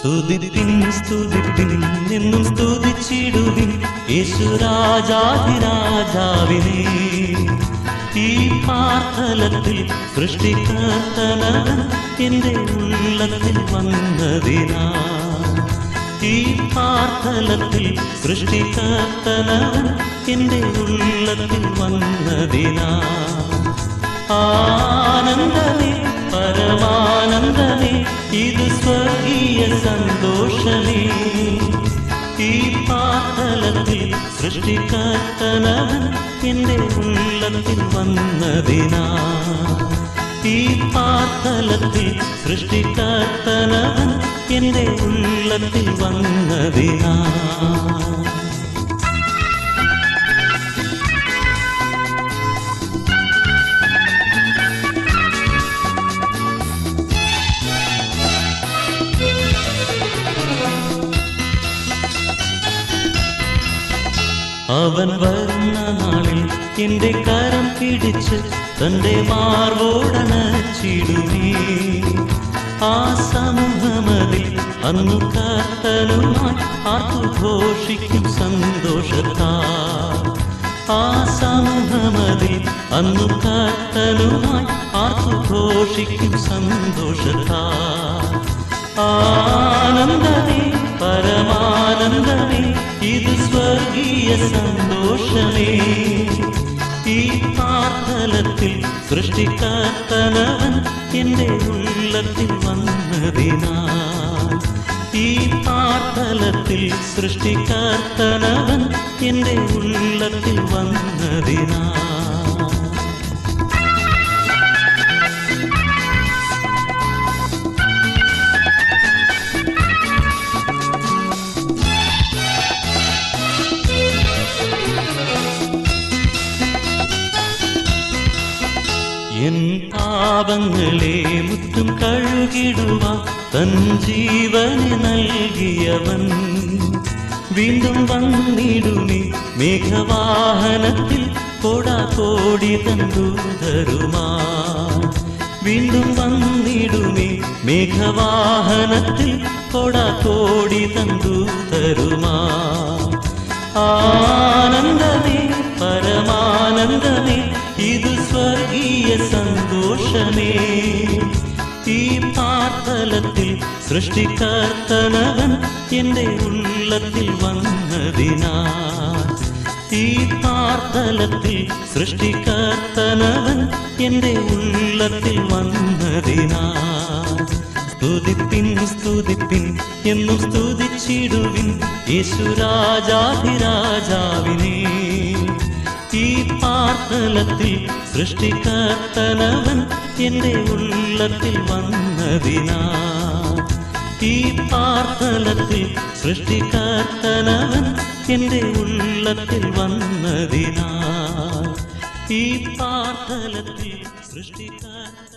സ്തുതിപ്പിൻ സ്തുതിപ്പിൻ എന്നും സ്തുതിച്ചിടുവിൻ യേശുരാജാതിരാജാവിനെ ഈ പാർത്തലത്തിൽ സൃഷ്ടിക്കത്തനവൻ എൻ്റെ ഉള്ളത്തിൽ വന്നതിനാ ഈ പാർത്തലത്തിൽ സൃഷ്ടിക്കത്തനവൻ എൻ്റെ ഉള്ളത്തിൽ വന്നതിനാ ആനന്ദമേ പരമാനന്ദമേ ഇത് സ്വർഗീയ സന്തോഷമേ ഈ പാതലത്തിൽ സൃഷ്ടിക്കത്തനവൻ എൻ്റെ ഉള്ളത്തിൽ വന്നതിനാ ഈ പാതലത്തിൽ സൃഷ്ടിക്കത്തനവൻ എൻ്റെ ഉള്ളത്തിൽ വന്നതിനാ അവൻ വരുന്ന നാളിൽ എന്റെ കരം പിടിച്ച് തന്റെ മാർവോടണച്ചിടുമേ ആ സമൂഹമതിൽ അന്നു കത്തനുമായി ആർത്തു ഘോഷിക്കും സന്തോഷത്താ ആ സമൂഹമതിൽ അന്നു കത്തനുമായി ആർത്തു ഘോഷിക്കും സന്തോഷത്താ ആനന്ദമേ പരമാനന്ദമേ ഇത് സ്വർഗീയ സന്തോഷമേ ഈ പാതലത്തിൽ സൃഷ്ടിക്കാത്തനവൻ എൻ്റെ ഉള്ളത്തിൽ വന്നതിനാ ഈ പാതലത്തിൽ സൃഷ്ടിക്കാത്തനവൻ എൻ്റെ ഉള്ളത്തിൽ വന്നതിനാ എൻ പാപങ്ങളെ മുറ്റും കഴുകിടുവാൻ തൻ ജീവനെ നൽകിയവൻ വീണ്ടും വന്നിടുമേ മേഘവാഹനത്തിൽ കൊടാ കോടി തന്തൂതരുമാ വീണ്ടും വന്നിടുമേ മേഘവാഹനത്തിൽ കൊടാ കോടി തന്തൂതരുമാ ആനന്ദമേ പരമാനന്ദമേ ഇത് സ്വർഗീയ സന്തോഷമേ ഈ പാർത്തലത്തിൽ സൃഷ്ടിക്കർത്തനവൻ എൻ്റെ ഉള്ളത്തിൽ വന്നതിനാ ഈ പാർത്തലത്തിൽ സൃഷ്ടിക്കർത്തനവൻ എൻ്റെ ഉള്ളത്തിൽ വന്നതിനാ സ്തുതിപ്പിൻ സ്തുതിപ്പിൻ എന്നും സ്തുതിച്ചിടുവിൻ യേശുരാജാധിരാജാവിനെ ഈ പാർത്തലത്തിൽ സൃഷ്ടിക്കർത്തനവൻ എൻ്റെ ഉള്ളത്തിൽ വന്നതിനാ ഈ പാർത്തലത്തിൽ സൃഷ്ടിക്കർത്തനവൻ എൻ്റെ ഉള്ളത്തിൽ വന്നതിനാ ഈ പാർത്തലത്തിൽ സൃഷ്ടിക്കർത്ത